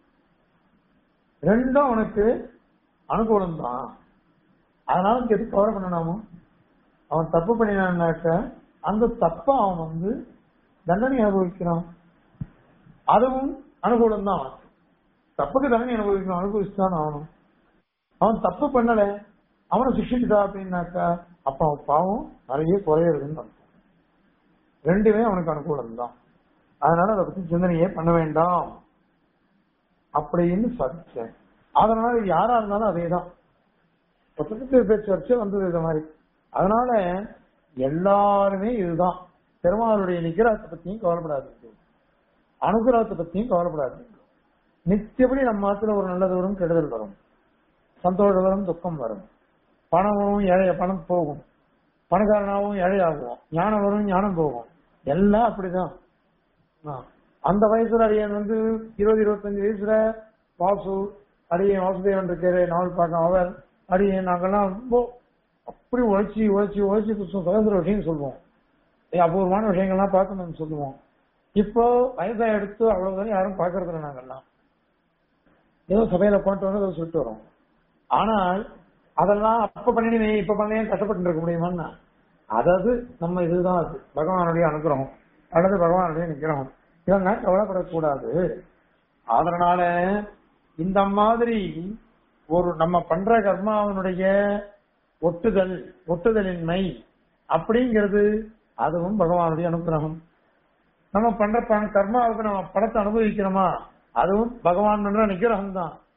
[SPEAKER 1] ரெண்டும் அவனுக்கு அனுகூலம் தான் அதனால இங்க எதுக்கு கவலை பண்ணலாமோ அவன் தப்பு பண்ணினான்னாக்க அந்த தப்ப அவன் வந்து தண்டனை அனுபவிக்கிறான் அதுவும் அனுகூலம் தான் அவனுக்கு தப்புக்கு தண்டனை அனுபவிக்கணும் அனுபவிச்சுதான் ஆகணும் அவன் தப்பு பண்ணல அவனை சிக்ஷிச்சுட்டா அப்படின்னாக்கா அப்ப அவன் பாவம் நிறைய குறையிறதுன்னு அர்த்தம் ரெண்டுமே அவனுக்கு அனுகூலம் தான் அதனால அதை பத்தி சிந்தனையே பண்ண வேண்டாம் அப்படின்னு சாதிச்சேன் அதனால இது யாரா இருந்தாலும் அதேதான் பக்கத்து பேச்சு வச்சு வந்தது இது மாதிரி அதனால எல்லாருமே இதுதான் பெருமாளுடைய நிகிரகத்தை பத்தியும் கவலைப்படாது அனுகிரகத்தை பத்தியும் கவலைப்படாது நித்தியபடி நம்ம ஆத்துல ஒரு நல்லது வரும் கெடுதல் வரும் சந்தோஷம் வரும் துக்கம் வரும் பணம் வரும் ஏழைய பணம் போகும் பணக்காரனாகவும் ஏழையாகும் ஞானம் வரும் ஞானம் போகும் எல்லாம் அப்படிதான் ஆ. அந்த வயசுல அடியன் வந்து இருபது இருபத்தஞ்சு வயசுல வாசு அடியன் வாசுதேவன் இருக்கிற நாவல் பார்க்க அவர் அடியன் நாங்கெல்லாம் ரொம்ப அப்படி உழைச்சி உழைச்சி உழைச்சி சுதந்திர விஷயம் சொல்லுவோம் ஏ, அபூர்வமான விஷயங்கள்லாம் பார்க்கணும்னு சொல்லுவோம் இப்போ வயசா எடுத்து அவ்வளவுதான் யாரும் பார்க்கறது இல்லை நாங்கெல்லாம் ஏதோ சபையில கொண்டு வந்து அதை சொல்லிட்டு வரோம் ஆனால் அதெல்லாம் அப்ப பண்ணினே இப்ப பண்ணே கஷ்டப்பட்டு இருக்க முடியுமான்னா அதாவது நம்ம இதுதான் அது பகவானுடைய அனுகிரகம் அல்லது பகவானுடைய நிகிரகம் இதெல்லாம் கவலைப்படக்கூடாது அதனால இந்த மாதிரி ஒரு நம்ம பண்ற கர்மாவனுடைய ஒட்டுதல் ஒட்டுதலின்மை அப்படிங்கிறது அதுவும் பகவானுடைய அனுகிரகம் நம்ம பண்ற பண- கர்மாவுக்கு நம்ம பணத்தை அனுபவிக்கிறோமா அதுவும் பகவான் பண்ற நிகிரகம் தான்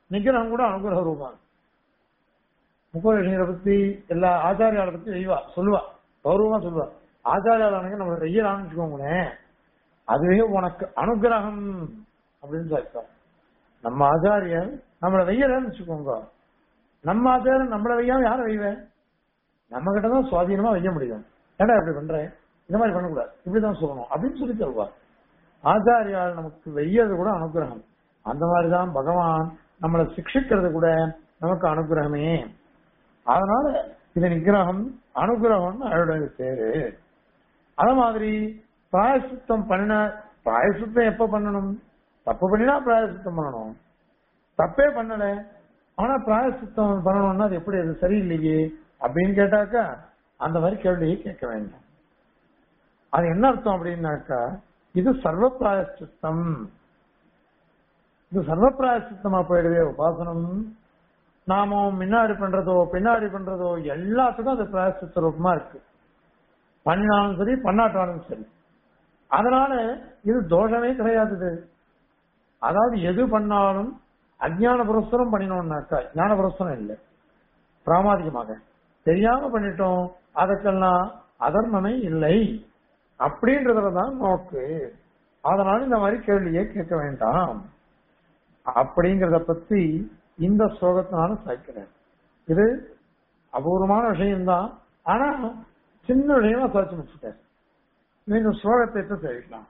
[SPEAKER 1] நிகிரகம் கூட அனுகிரக ரூபம் முக்கோஷங்களை பத்தி எல்லா ஆச்சாரியால பத்தி வெய்வா சொல்லுவா கௌரவமா சொல்லுவா ஆச்சாரியாளனுக்கு நம்ம வெய்யலாம்னு வச்சுக்கோங்களேன் அதுவே உனக்கு அனுகிரகம் அப்படின்னு சொல்லிட்டா நம்ம ஆச்சாரியர் நம்மள வெய்யலன்னு வச்சுக்கோங்க நம்ம ஆச்சாரியர் நம்மள வெய்யாம யாரை வெய்வேன் நம்ம கிட்ட தான் சுவாதீனமா வைக்க முடியும் ஏன்டா இப்படி பண்றேன் இந்த மாதிரி பண்ணக்கூடாது இப்படிதான் சொல்லணும் அப்படின்னு சொல்லி சொல்வா ஆச்சாரியால் நமக்கு வெய்யறது கூட அனுகிரகம் அந்த மாதிரிதான் பகவான் நம்மளை சிக்ஷிக்கிறது கூட நமக்கு அனுகிரகமே அதனால இது நிகிரகம் அனுகிரகம்னு அவருடைய பேரு அத மாதிரி பிராயசித்தம் பண்ண பிராயசித்தம் எப்ப பண்ணணும் தப்பு பண்ணினா பிராயசித்தம் பண்ணணும் தப்பே பண்ணல ஆனா பிராயசித்தம் பண்ணணும்னா அது எப்படி அது சரியில்லையே அப்படின்னு கேட்டாக்கா அந்த மாதிரி கேள்வியை கேட்க வேண்டாம் அது என்ன அர்த்தம் அப்படின்னாக்கா இது சர்வ பிராயசித்தம் இது சர்வ பிராயசித்தமா போயிடுதே உபாசனம் நாம முன்னாடி பண்றதோ பின்னாடி பண்றதோ எல்லாத்துக்கும் அது பிராயசித்த ரூபமா இருக்கு பண்ணினாலும் சரி பண்ணாட்டாலும் சரி அதனால இது தோஷமே கிடையாது இது. அதாவது எது பண்ணாலும் அஜ்ஞான புரஸ்தரம் பண்ணினோம்னாக்கா ஞான புரஸ்தரம் இல்லை பிராமாதிகமாக தெரியாம பண்ணிட்டோம் அதற்கெல்லாம் அதர்மமே இல்லை அப்படின்றதுல தான் நோக்கு அதனால இந்த மாதிரி கேள்வியே கேட்க வேண்டாம் அப்படிங்கறத பத்தி இந்த ஸ்லோகத்தினால சாய்க்கிறேன் இது அபூர்வமான விஷயம்தான் ஆனா சின்ன விஷயமா சாய்ச்சி முடிச்சுட்டேன் இந்த ஸ்லோகத்தை இப்ப தெரிவிக்கலாம்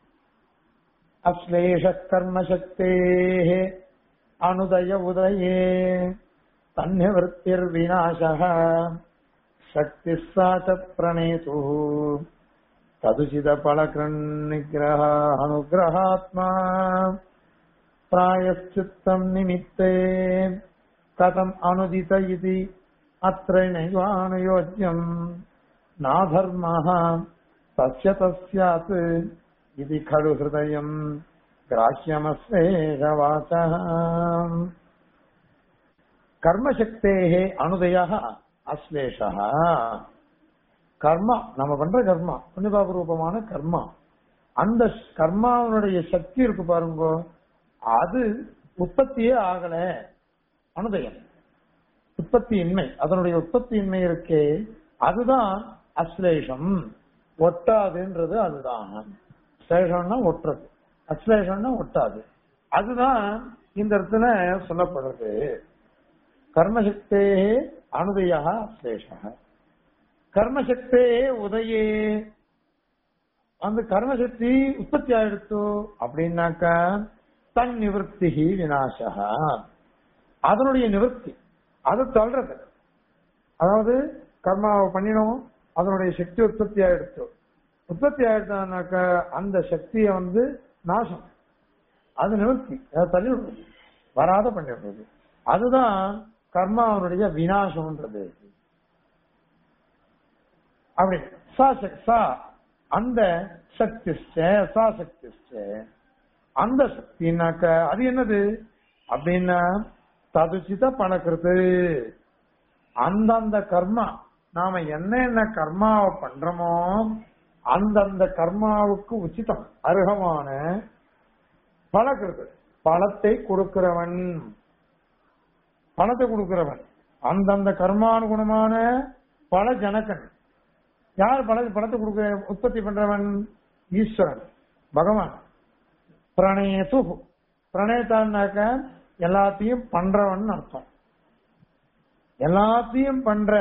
[SPEAKER 1] அஸ்லேஷ கர்மசக்தே அனுதய உதயே தன்னிவர்த்திர் விநாசக சக்தி சாச்ச பிரணேது ததுசித பலகிருநிகிரக அனுகிரகாத்மா प्रायश्चित्तम् निमित्ते कथम् अनुदित इति अत्र नैवानुयोज्यम् नाधर्मः तस्य तस्यात् इति खलु हृदयम् ग्राह्यमस्वेह वाचः கர்மசக்தேகே அனுதய அஸ்லேஷா கர்மா நம்ம பண்ற கர்மா புண்ணியபாப ரூபமான கர்மா அந்த கர்மாவனுடைய சக்தி இருக்கு பாருங்க அது உற்பத்தியே ஆகல அனுதயம் உற்பத்தி இன்மை அதனுடைய உற்பத்தி இன்மை இருக்கே அதுதான் அஸ்லேஷம் ஒட்டாதுன்றது அதுதான் ஸ்லேஷம்னா ஒட்டுறது அஸ்லேஷம்னா ஒட்டாது அதுதான் இந்த இடத்துல சொல்லப்படுறது கர்மசக்தே அனுதயா அஸ்லேஷ கர்மசக்தே உதயே அந்த கர்மசக்தி உற்பத்தி ஆயிடுத்து அப்படின்னாக்கா தன் நிவர்த்தி விநாசகா அதனுடைய நிவர்த்தி அது தள்ளுறது அதாவது கர்மாவை பண்ணினோம் அதனுடைய சக்தி உற்பத்தி ஆயிடுச்சு உற்பத்தி ஆயிடுச்சானாக்க அந்த சக்தியை வந்து நாசம் அது நிவர்த்தி அதை தள்ளி விடுறது வராத பண்ணிடுறது அதுதான் கர்மாவனுடைய விநாசம்ன்றது அப்படி சா சக்- சா அந்த சக்தி சா சக்தி அந்த சக்தினாக்க அது என்னது அப்படின்னா ததுசித பணக்கிறது அந்தந்த கர்மா நாம என்னென்ன கர்மாவை பண்றோமோ அந்தந்த கர்மாவுக்கு உச்சிதம் அருகமான பணக்கிறது பணத்தை கொடுக்கிறவன் பணத்தை கொடுக்கிறவன் அந்தந்த கர்மானுகுணமான பல ஜனகன் யார் பல பணத்தை கொடுக்க உற்பத்தி பண்றவன் ஈஸ்வரன் பகவான் பிரணயத்து பிரணயத்தான்னாக்க எல்லாத்தையும் பண்றவன் அர்த்தம் எல்லாத்தையும் பண்ற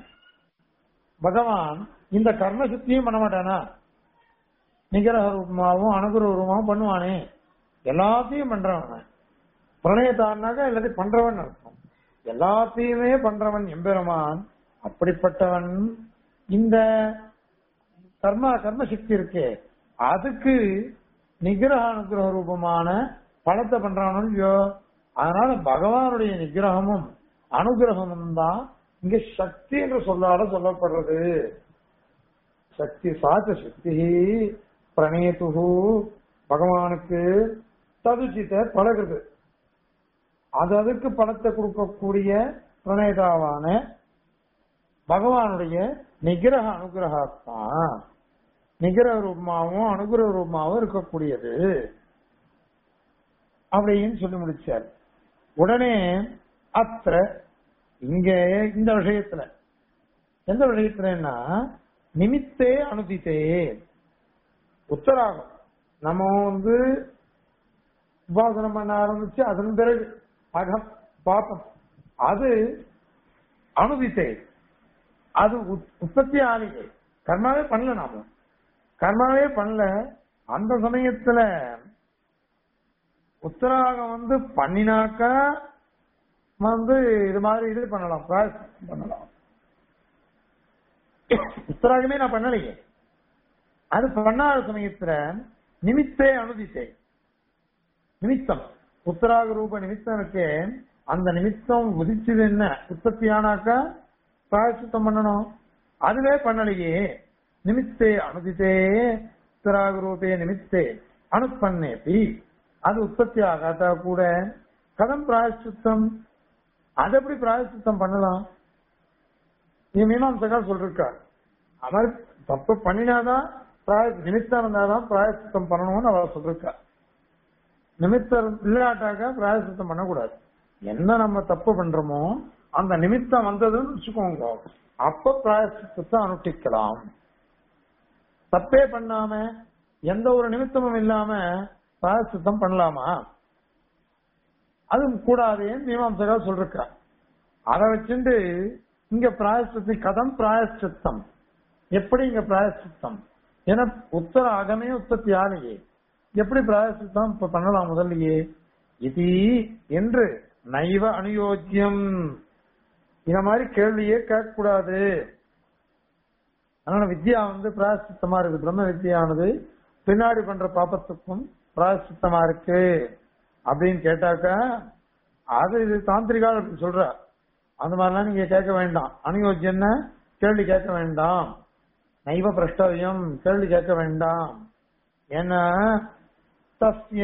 [SPEAKER 1] பகவான் இந்த கர்ம சுத்தியும் பண்ண மாட்டானா நிகரக ரூபமாவும் அனுகிரக ரூபமாவும் பண்ணுவானே எல்லாத்தையும் பண்றவன் பிரணயத்தான்னாக்க எல்லாத்தையும் பண்றவன் அர்த்தம் எல்லாத்தையுமே பண்றவன் எம்பெருமான் அப்படிப்பட்டவன் இந்த கர்ம கர்ம சக்தி இருக்கே அதுக்கு நிகிரக அனுகிரக ரூபமான பலத்தை பண்றானோ இல்லையோ அதனால பகவானுடைய நிகிரகமும் அனுகிரகமும் தான் இங்க சக்தி என்று சொல்லாத சொல்லப்படுறது சக்தி சாச்ச சக்தி பிரணேது பகவானுக்கு ததுச்சித்த பழகுது அது அதுக்கு பணத்தை கொடுக்கக்கூடிய பிரணேதாவான பகவானுடைய நிகிரக அனுகிரகாத்மா நிகிரக ரூபமாவும் அனுகிரக ரூபமாவும் இருக்கக்கூடியது அப்படின்னு சொல்லி முடிச்சார் உடனே அத்த இங்க இந்த விஷயத்துல எந்த விஷயத்துலன்னா நிமித்தே அனுதித்தே உத்தராகம் நம்ம வந்து உபாசனம் பண்ண ஆரம்பிச்சு அதன் பிறகு அகம் பாப்பம் அது அனுதித்தே அது உத்- உற்பத்தி ஆலையே கர்மாவே பண்ணல நாம கர்மாவே பண்ணல அந்த சமயத்துல உத்தராகம் வந்து பண்ணினாக்கா வந்து இது மாதிரி இது பண்ணலாம் பிராயசித்தம் பண்ணலாம் உத்தராகமே நான் பண்ணலையே அது பண்ணாத சமயத்துல நிமித்தே அனுதித்தே நிமித்தம் உத்தராக ரூப நிமித்தம் இருக்கே அந்த நிமித்தம் உதிச்சது என்ன உற்பத்தி ஆனாக்கா பிராயசித்தம் பண்ணணும் அதுவே பண்ணலையே நிமித்தே அனுதித்தே உத்தராக ரூபே நிமித்தே அனுப்பன்னேபி அது உற்பத்தி ஆகாட்டா கூட கதம் பிராயசித்தம் அது எப்படி பிராயசித்தம் பண்ணலாம் நீ மீமாம்சகர் சொல்லிருக்கார் அவர் தப்பு பண்ணினாதான் பிராய நிமித்தம் இருந்தாதான் பிராயசித்தம் பண்ணணும்னு அவர் சொல்லிருக்கா நிமித்தம் இல்லாட்டாக்க பிராயசித்தம் பண்ணக்கூடாது என்ன நம்ம தப்பு பண்றோமோ அந்த நிமித்தம் வந்ததுன்னு வச்சுக்கோங்க அப்ப பிராயசித்தத்தை அனுஷ்டிக்கலாம் தப்பே பண்ணாம எந்த ஒரு நிமித்தமும் இல்லாம பிராயசித்தம் பண்ணலாமா அது கூடாதேன்னு மீமாம்சகா சொல்றா அதை வச்சுட்டு இங்க பிராயசித்தி கதம் பிராயசித்தம் எப்படி இங்க பிராயசித்தம் ஏன்னா உத்தர அகமே உற்பத்தி ஆலையே எப்படி பிராயசித்தம் இப்ப பண்ணலாம் முதல்லயே இது என்று நைவ அனுயோக்கியம் இந்த மாதிரி கேள்வியே கேட்கக்கூடாது அதனால வித்யா வந்து பிராயசித்தமா இருக்கு பிரம்ம வித்யானது பின்னாடி பண்ற பாப்பத்துக்கும் பிராயசித்தமா இருக்கு அப்படின்னு கேட்டாக்கா அது இது தாந்திரிகால் அப்படி சொல்ற அந்த மாதிரிலாம் நீங்க கேட்க வேண்டாம் அனுயோஜ்யன்னு கேள்வி கேட்க வேண்டாம் நைவ பிரஷ்டவியம் கேள்வி கேட்க வேண்டாம் ஏன்னா தஸ்ய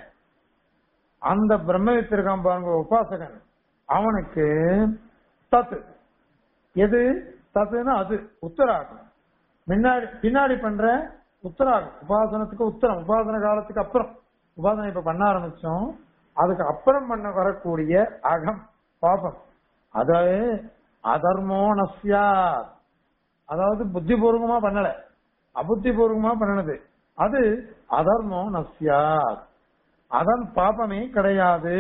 [SPEAKER 1] அந்த பிரம்மவித்து இருக்கான் பாருங்க உபாசகன் அவனுக்கு தத்து எது தத்துன்னா அது உத்தராகும் முன்னாடி பின்னாடி பண்ற உத்தராகும் உபாசனத்துக்கு உத்தரம் உபாசன காலத்துக்கு அப்புறம் உபாசனை இப்ப பண்ண ஆரம்பிச்சோம் அதுக்கு அப்புறம் பண்ண வரக்கூடிய அகம் பாபம் அது அதர்மோ நஸ்யா அதாவது புத்திபூர்வமா பண்ணல அபுத்திபூர்வமா பண்ணனது அது அதர்மோ நஸ்யா அதன் பாபமே கிடையாது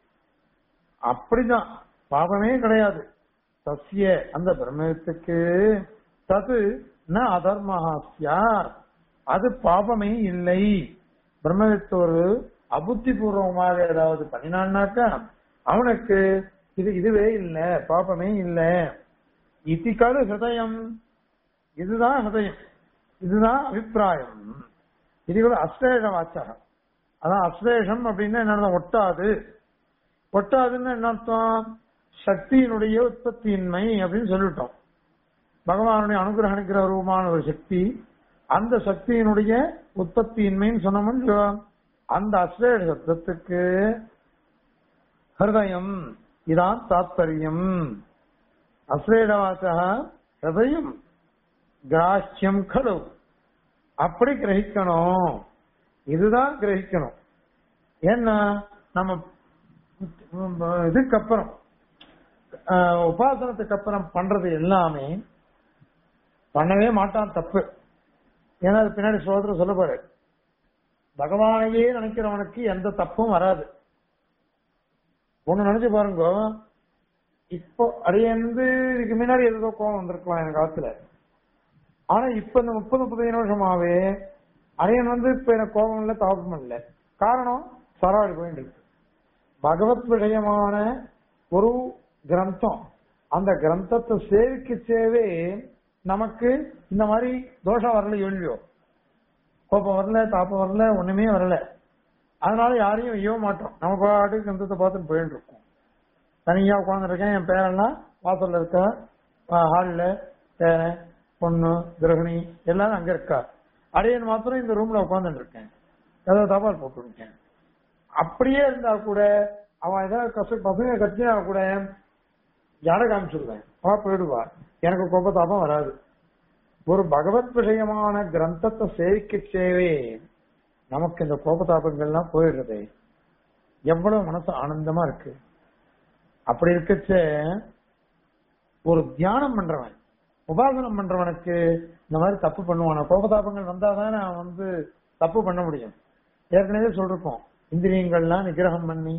[SPEAKER 1] அப்படிதான் பாபமே கிடையாது சசிய அந்த பிரம்மத்துக்கு தது ந அதர்மஹாஸ்யா அது பாபமே இல்லை பிரம்மவித்து ஒரு அபுத்தி பூர்வமாக ஏதாவது பண்ணினான்னாக்கா அவனுக்கு இது இதுவே இல்ல பாபமே இல்ல இத்திக்காது ஹிருதயம் இதுதான் ஹிருதயம் இதுதான் அபிப்பிராயம் இது கூட அஸ்லேஷ வாச்சகம் அதான் அஸ்லேஷம் அப்படின்னா என்ன ஒட்டாது ஒட்டாதுன்னு என்ன அர்த்தம் சக்தியினுடைய உற்பத்தியின்மை அப்படின்னு சொல்லிட்டோம் பகவானுடைய அனுகிரகணிக்கிற ரூபமான ஒரு சக்தி அந்த சக்தியினுடைய உற்பத்தியின்மைன்னு சொன்னோம்னு அந்த அஸ்லேஷ சப்தத்துக்கு ஹிருதயம் இதான் தாத்பரியம் அஸ்லேடவாச்சா ஹிருதயம் கிராஹ்யம் கலு அப்படி கிரகிக்கணும் இதுதான் கிரகிக்கணும் ஏன்னா நம்ம இதுக்கு அப்புறம் ஆஹ், உபாசனத்துக்கு அப்புறம் பண்றது எல்லாமே பண்ணவே மாட்டான் தப்பு ஏன்னா அது பின்னாடி சோதர சொல்லப்பாரு பகவானையே நினைக்கிறவனுக்கு எந்த தப்பும் வராது ஒண்ணு நினைச்சு பாருங்க இப்போ அடையந்து இதுக்கு முன்னாடி ஏதோ கோவம் வந்திருக்கலாம் எனக்கு காலத்துல ஆனா இப்ப இந்த முப்பது முப்பது வருஷமாவே அரியன் வந்து இப்ப எனக்கு கோபம் இல்ல தாபம் இல்ல காரணம் சரவாடி போயிட்டு இருக்கு பகவத் விஷயமான ஒரு கிரந்தம் அந்த கிரந்தத்தை சேவிக்கச்சேவே நமக்கு இந்த மாதிரி தோஷம் வரல இல்லையோ கோபம் வரல தாப்பம் வரல ஒண்ணுமே வரல அதனால யாரையும் ஐயோ மாட்டோம் நம்ம பாட்டுக்கு கிரந்தத்தை பார்த்துட்டு போயிட்டு இருக்கோம் தனியா உட்காந்துருக்கேன் என் பேரெல்லாம் வாசல்ல இருக்க ஹாலில் பேரன் பொண்ணு கிரகிணி எல்லாரும் அங்க இருக்கா அடையன் மாத்திரம் இந்த ரூம்ல உட்காந்துட்டு இருக்கேன் ஏதோ தபால் போட்டு இருக்கேன் அப்படியே இருந்தா கூட அவன் ஏதாவது கச பசங்க கத்தினா கூட யாரை காமிச்சிருவேன் அவ போயிடுவா எனக்கு கோபத்தாபம் வராது ஒரு பகவத் விஷயமான கிரந்தத்தை சேவிக்க சேவே நமக்கு இந்த கோபதாபங்கள்லாம் போயிடுறது எவ்வளவு மனசு ஆனந்தமா இருக்கு அப்படி இருக்கச்ச ஒரு தியானம் பண்றவன் உபாசனம் பண்றவனுக்கு இந்த மாதிரி தப்பு பண்ணுவான கோபதாபங்கள் வந்தாதானே அவன் வந்து தப்பு பண்ண முடியும் ஏற்கனவே சொல்லிருக்கோம் இந்திரியங்கள்லாம் நிகிரகம் பண்ணி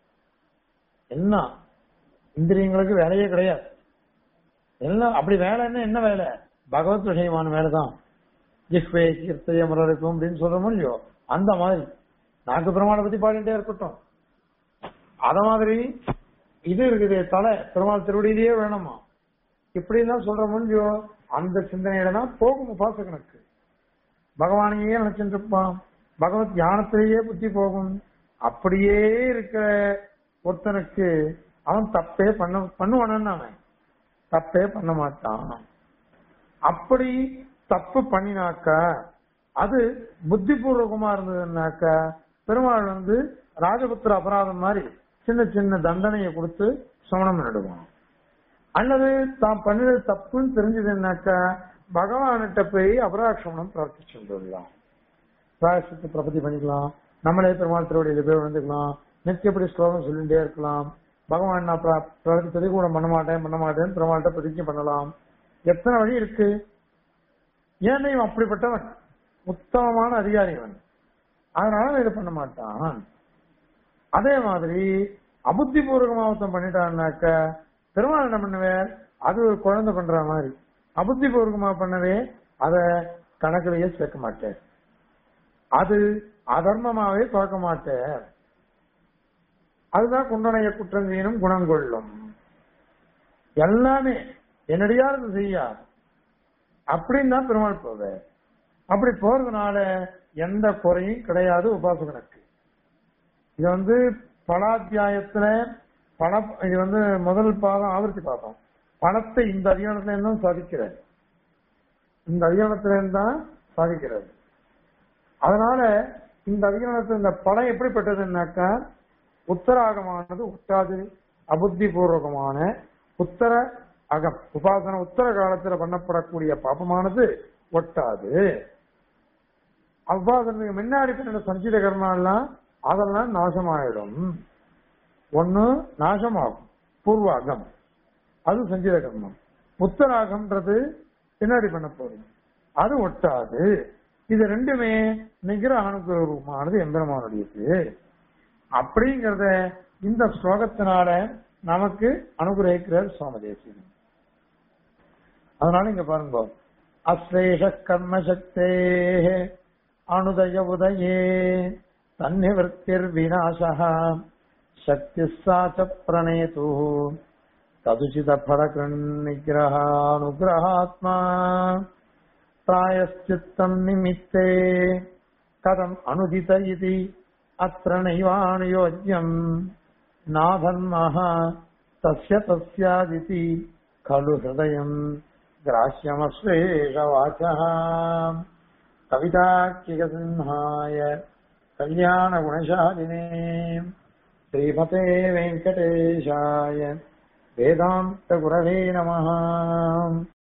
[SPEAKER 1] என்ன இந்திரியங்களுக்கு வேலையே கிடையாது எல்லாம் அப்படி வேலைன்னா என்ன வேலை பகவத் விஷயமான வேலைதான் ஜிஹ்வே கீர்த்தைய முரளிக்கும் அப்படின்னு சொல்றோமோ இல்லையோ அந்த மாதிரி நாக்கு பெருமாளை பத்தி பாடிட்டே இருக்கட்டும் அத மாதிரி இது இருக்குது தலை பெருமாள் திருவடியிலேயே வேணுமா இப்படி தான் சொல்றோமோ இல்லையோ அந்த சிந்தனையில தான் போகும் உபாசகனுக்கு பகவானையே நினைச்சிட்டு இருப்பான் பகவத் ஞானத்திலேயே புத்தி போகும் அப்படியே இருக்கிற ஒருத்தனுக்கு அவன் தப்பே பண்ண பண்ணுவானு அவன் தப்பே பண்ண மாட்டான் அப்படி தப்பு பண்ணினாக்கா அது புத்திபூர்வகமா இருந்ததுன்னாக்கா பெருமாள் வந்து ராஜபுத்திர அபராதம் மாதிரி சின்ன சின்ன தண்டனையை கொடுத்து சமணம் பண்ணிடுவான் அல்லது தான் பண்ணினது தப்புன்னு தெரிஞ்சதுன்னாக்கா பகவான்கிட்ட போய் அபராக்ஷமணம் பிரார்த்திச்சு வந்துடலாம் பிராயசத்தை பிரபத்தி பண்ணிக்கலாம் நம்மளே பெருமாள் திருவடியில போய் விழுந்துக்கலாம் நித்தியப்படி ஸ்லோகம் சொல்லிட்டே இருக்கலாம் பகவான் நான் பிர- பிரதிபதி கூட பண்ண மாட்டேன் பண்ண மாட்டேன் பெருமாள்கிட்ட பிரதிஜை பண்ணலாம் எத்தனை வழி இருக்கு ஏன்னா இவன் அப்படிப்பட்டவன் உத்தமமான அதிகாரி அவன் அதனால அவன் இதை பண்ண மாட்டான் அதே மாதிரி அபுத்தி பூர்வகமா ஒருத்தன் பண்ணிட்டான்னாக்க பெருமாள் என்ன பண்ணுவேன் அது ஒரு குழந்தை பண்ற மாதிரி அபுத்தி பூர்வகமா பண்ணவே அத கணக்கிலேயே சேர்க்க மாட்டேன் அது அதர்மமாவே பார்க்க மாட்டேன் அதுதான் குண்டனைய குற்றம் செய்யணும் குணம் கொள்ளும் எல்லாமே என்னடியார் இது செய்யார் அப்படின்னு தான் பெருமாள் போவார் அப்படி போறதுனால எந்த குறையும் கிடையாது உபாசகனுக்கு இது வந்து பலாத்தியாயத்துல பண இது வந்து முதல் பாதம் ஆவர்த்தி பார்த்தோம் பணத்தை இந்த அதிகாரத்துல இருந்து தான் சாதிக்கிறார் இந்த அதிகாரத்துல இருந்து தான் சாதிக்கிறது அதனால இந்த அதிகாரத்துல இந்த படம் எப்படிப்பட்டதுன்னாக்கா உத்தராகமானது உட்டாது அபுத்தி பூர்வகமான உத்தர அகம் உபாசன உத்தர காலத்துல பண்ணப்படக்கூடிய பாபமானது ஒட்டாது உபாசனத்துக்கு முன்னாடி பண்ணின சஞ்சித கர்மாலாம் அதெல்லாம் நாசமாயிடும் ஒண்ணு நாசமாகும் பூர்வாகம் அது சஞ்சித கர்மம் உத்தராகம்ன்றது பின்னாடி பண்ண போறோம் அது ஒட்டாது இது ரெண்டுமே நிகர அனுகிரகமானது எம்பெருமானுடையது அப்படிங்கறத இந்த ஸ்லோகத்தினால நமக்கு அனுகிரகிக்கிறார் சுவாமி தேசிகன் அதனால இங்க பாருங்க அஸ்லேஷ கர்ம சக்தே அனுதய உதயே தன்னிவர்த்திர் விநாசா சக்தி சாச்ச பிரணேது ததுசித பல நிகிரகானுகிரகாத்மா प्रायश्चित्तम् निमित्ते कथम् अनुदित इति अत्र नैवानुयोज्यम् नाधर्मः तस्य तस्यादिति खलु हृदयम् ग्राह्यमश्वेषवाचः कविताख्यसिंहाय कल्याणगुणशालिने श्रीमते वेङ्कटेशाय वेदान्तगुरवे नमः